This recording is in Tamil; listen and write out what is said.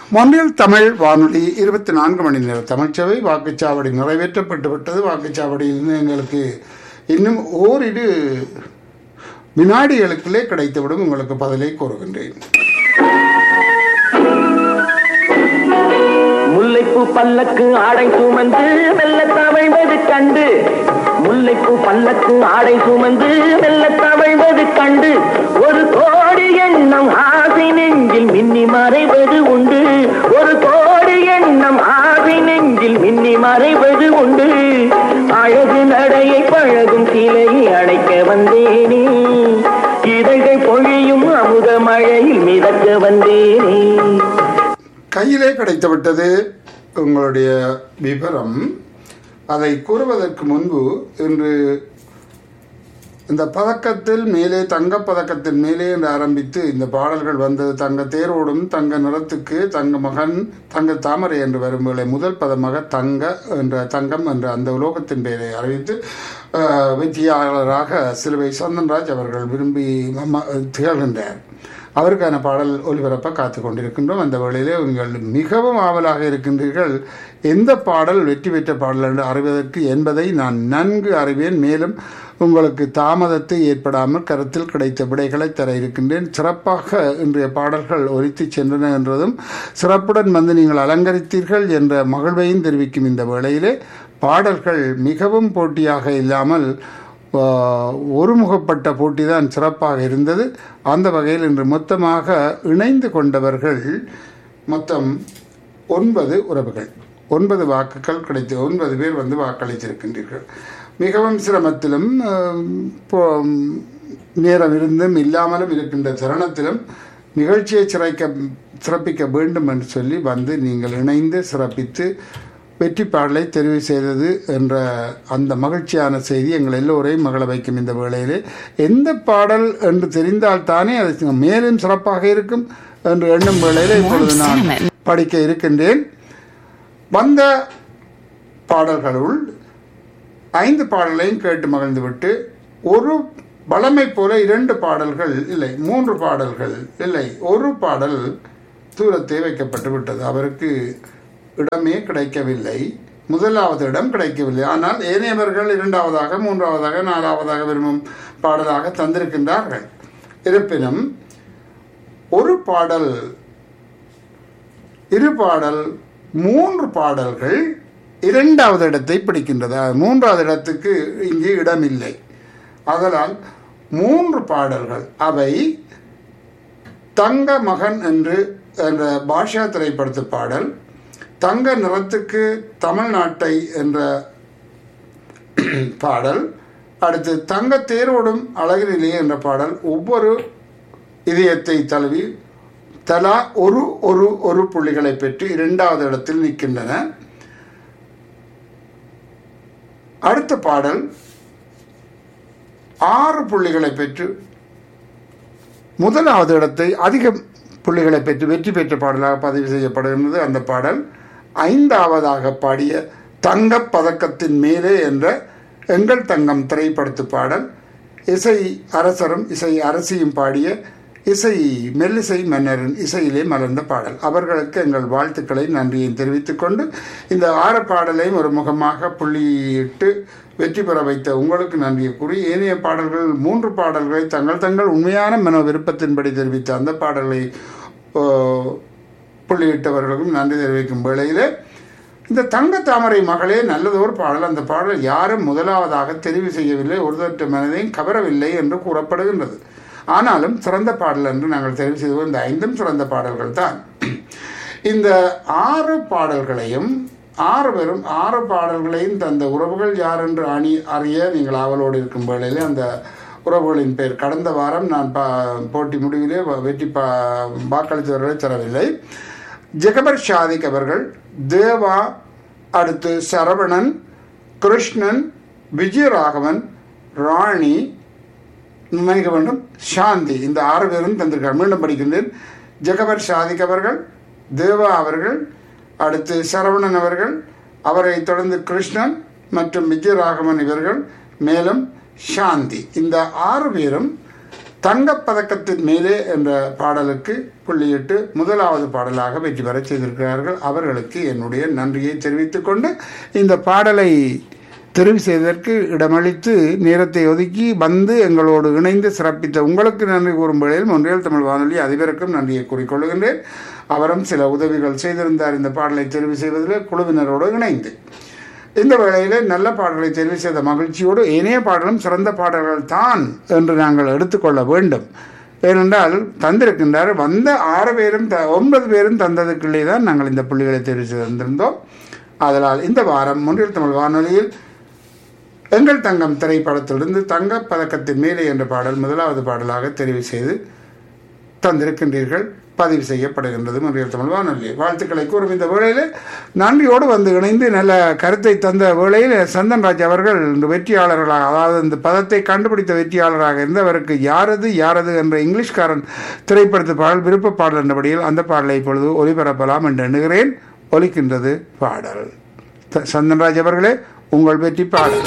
மொன்றில் தமிழ் வானொலி இருபத்தி நான்கு மணி நேர தமிழ்ச்சவை வாக்குச்சாவடி நிறைவேற்றப்பட்டு விட்டது வாக்குச்சாவடியில் எங்களுக்கு இன்னும் ஓரிரு வினாடிகளுக்குள்ளே கிடைத்துவிடும் உங்களுக்கு பதிலை கூறுகின்றேன் முல்லைப்பூ பல்லக்கு ஆடை சுமந்து மெல்ல தவழ்வது கண்டு முல்லைப்பூ பல்லக்கு ஆடை சுமந்து மெல்ல தவழ்வது கண்டு ஒரு கோடி எண்ணம் ஆசை நெஞ்சில் மின்னி மறைவது உண்டு ஒரு கோடி எண்ணம் ஆசை நெஞ்சில் மின்னி மறைவது உண்டு அழகு நடையை பழகும் சிலையை அடைக்க வந்தேனே இதழ்கள் பொழியும் அமுத மழையில் மிதக்க வந்தேனே கையிலே கிடைத்துவிட்டது உங்களுடைய விவரம் அதை கூறுவதற்கு முன்பு இன்று இந்த பதக்கத்தில் மேலே தங்கப் பதக்கத்தின் மேலே என்று ஆரம்பித்து இந்த பாடல்கள் வந்தது தங்க தேரோடும் தங்க நிறத்துக்கு தங்க மகன் தங்க தாமரை என்று வரும் வேளை முதல் பதமாக தங்க என்ற தங்கம் என்ற அந்த உலோகத்தின் பெயரை அறிவித்து அஹ், வெற்றியாளராக சிலுவை சந்தன்ராஜ் அவர்கள் விரும்பி ம- திகழ்கின்றார் அவருக்கான பாடல் ஒலிபரப்ப காத்து கொண்டிருக்கின்றோம் அந்த வேளையிலே நீங்கள் மிகவும் ஆவலாக இருக்கின்றீர்கள் எந்த பாடல் வெற்றி பெற்ற பாடல் என்று அறிவதற்கு என்பதை நான் நன்கு அறிவேன் மேலும் உங்களுக்கு தாமதத்தை ஏற்படாமல் கருத்தில் கிடைத்த விடைகளை தர இருக்கின்றேன் சிறப்பாக இன்றைய பாடல்கள் ஒலித்து சென்றன என்றதும் சிறப்புடன் வந்து நீங்கள் அலங்கரித்தீர்கள் என்ற மகிழ்வையும் தெரிவிக்கும் இந்த வேளையிலே பாடல்கள் மிகவும் போட்டியாக இல்லாமல் ஆஹ், ஒருமுகப்பட்ட போட்டி தான் சிறப்பாக இருந்தது அந்த வகையில் இன்று மொத்தமாக இணைந்து கொண்டவர்கள் மொத்தம் ஒன்பது உறவுகள் ஒன்பது வாக்குகள் கிடைத்து ஒன்பது பேர் வந்து வாக்களித்திருக்கின்றீர்கள் மிகவும் சிரமத்திலும் ஆஹ், போ- நேரம் இருந்தும் இல்லாமலும் இருக்கின்ற தருணத்திலும் நிகழ்ச்சியை சிறைக்க சிறப்பிக்க வேண்டும் என்று சொல்லி வந்து நீங்கள் இணைந்து சிறப்பித்து வெற்றி பாடலை தெரிவு செய்தது என்ற அந்த மகிழ்ச்சியான செய்தி எங்கள் எல்லோரையும் மகள வைக்கும் இந்த வேளையிலே எந்த பாடல் என்று தெரிந்தால் தானே அது மேலும் சிறப்பாக இருக்கும் என்று எண்ணும் வேளையிலே இப்பொழுது நான் படிக்க இருக்கின்றேன் வந்த பாடல்களுள் ஐந்து பாடலையும் கேட்டு மகிழ்ந்துவிட்டு ஒரு வளமை போல இரண்டு பாடல்கள் இல்லை மூன்று பாடல்கள் இல்லை ஒரு பாடல் தூரத்தை வைக்கப்பட்டு விட்டது அவருக்கு இடமே கிடைக்கவில்லை முதலாவது இடம் கிடைக்கவில்லை ஆனால் ஏனையவர்கள் இரண்டாவதாக மூன்றாவதாக நாலாவதாக விரும்பும் பாடலாக தந்திருக்கின்றார்கள் இருப்பினும் ஒரு பாடல் இரு பாடல் மூன்று பாடல்கள் இரண்டாவது இடத்தை பிடிக்கின்றது அஹ், மூன்றாவது இடத்துக்கு இங்கே இடமில்லை அதனால் மூன்று பாடல்கள் அவை தங்க மகன் என்று என்ற பாஷா திரைப்படத்து பாடல் தங்க நிறத்துக்கு தமிழ்நாட்டை என்ற பாடல் அடுத்து தங்க தேரோடும் அழகினிலே என்ற பாடல் ஒவ்வொரு இதயத்தை தழுவி தலா ஒரு ஒரு ஒரு புள்ளிகளை பெற்று இரண்டாவது இடத்தில் நிற்கின்றன அடுத்த பாடல் ஆறு புள்ளிகளை பெற்று முதலாவது இடத்தை அதிக புள்ளிகளை பெற்று வெற்றி பெற்ற பாடலாக பதிவு செய்யப்படுகின்றது அந்த பாடல் ஐந்தாவதாக பாடிய தங்கப் பதக்கத்தின் மேலே என்ற எங்கள் தங்கம் திரைப்படத்து பாடல் இசை அரசரும் இசை அரசியும் பாடிய இசை மெல்லிசை மன்னரின் இசையிலே மலர்ந்த பாடல் அவர்களுக்கு எங்கள் வாழ்த்துக்களை நன்றியை தெரிவித்துக் கொண்டு இந்த ஆறு பாடலையும் ஒரு முகமாக புள்ளியிட்டு வெற்றி பெற வைத்த உங்களுக்கு நன்றியை கூறி ஏனைய பாடல்கள் மூன்று பாடல்களை தங்கள் தங்கள் உண்மையான மனோ விருப்பத்தின்படி தெரிவித்த அந்த பாடலை ஓ, புள்ளியிட்டவர்களுக்கும் நன்றி தெரிவிக்கும் வேளையிலே இந்த தங்க தாமரை மகளே நல்லதொரு பாடல் அந்த பாடல் யாரும் முதலாவதாக தெரிவு செய்யவில்லை ஒருதற்ற மனதையும் கவரவில்லை என்று கூறப்படுகின்றது ஆனாலும் சிறந்த பாடல் என்று நாங்கள் தெரிவு செய்தோம் இந்த ஐந்தும் சிறந்த பாடல்கள் தான் இந்த ஆறு பாடல்களையும் ஆறு பேரும் ஆறு பாடல்களையும் தந்த உறவுகள் யார் என்று அணி அறிய நீங்கள் ஆவலோடு இருக்கும் வேளையிலே அந்த உறவுகளின் பேர் கடந்த வாரம் நான் பா போட்டி முடிவிலே வ- வெற்றி பா வாக்களித்தவர்களை தரவில்லை ஜெகபர் ஷாதிக் அவர்கள் தேவா அடுத்து சரவணன் கிருஷ்ணன் விஜயராகவன் ராணி மன்னிக்க வேண்டும் சாந்தி இந்த ஆறு பேரும் தந்திருக்கார் மீண்டும் படிக்கின்றேன் ஜெகபர் ஷாதிக் அவர்கள் தேவா அவர்கள் அடுத்து சரவணன் அவர்கள் அவரை தொடர்ந்து கிருஷ்ணன் மற்றும் விஜயராகவன் இவர்கள் மேலும் சாந்தி இந்த ஆறு பேரும் தங்கப் பதக்கத்தின் மேலே என்ற பாடலுக்கு புள்ளியிட்டு முதலாவது பாடலாக வெற்றி பெற செய்திருக்கிறார்கள் அவர்களுக்கு என்னுடைய நன்றியை தெரிவித்துக் கொண்டு இந்த பாடலை தெரிவு செய்வதற்கு இடமளித்து நேரத்தை ஒதுக்கி வந்து எங்களோடு இணைந்து சிறப்பித்த உங்களுக்கு நன்றி கூறும் வேளையில் ஒன்றியல் தமிழ் வானொலி அதிபருக்கும் நன்றியை கூறிக்கொள்கின்றேன் அவரும் சில உதவிகள் செய்திருந்தார் இந்த பாடலை தெரிவு செய்வதில் குழுவினரோடு இணைந்து இந்த வேளையிலே நல்ல பாடல்களை தெரிவு செய்த மகிழ்ச்சியோடு இணைய பாடலும் சிறந்த பாடல்கள் தான் என்று நாங்கள் எடுத்துக்கொள்ள வேண்டும் ஏனென்றால் தந்திருக்கின்றார் வந்த ஆறு பேரும் த ஒன்பது பேரும் தந்ததுக்குள்ளே தான் நாங்கள் இந்த புள்ளிகளை தெரிவு செய்து தந்திருந்தோம் அதனால் இந்த வாரம் முன்றில் தமிழ் வானொலியில் எங்கள் தங்கம் திரைப்படத்திலிருந்து தங்கப் பதக்கத்தின் மேலே என்ற பாடல் முதலாவது பாடலாக தெரிவு செய்து தந்திருக்கின்றீர்கள் பதிவு செய்யப்படுகின்றது முன்றியல் தமிழ் வானொலி வாழ்த்துக்களை கூறும் இந்த வேளையில் நன்றியோடு வந்து இணைந்து நல்ல கருத்தை தந்த வேளையில் சந்தன்ராஜ் அவர்கள் இந்த வெற்றியாளர்களாக அதாவது இந்த பதத்தை கண்டுபிடித்த வெற்றியாளராக இருந்தவருக்கு யாரது யாரது என்ற இங்கிலீஷ்காரன் திரைப்படத்து பாடல் விருப்ப பாடல் என்றபடியில் அந்த பாடலை இப்பொழுது ஒளிபரப்பலாம் என்று எண்ணுகிறேன் ஒலிக்கின்றது பாடல் த- சந்தன்ராஜ் அவர்களே உங்கள் வெற்றி பாடல்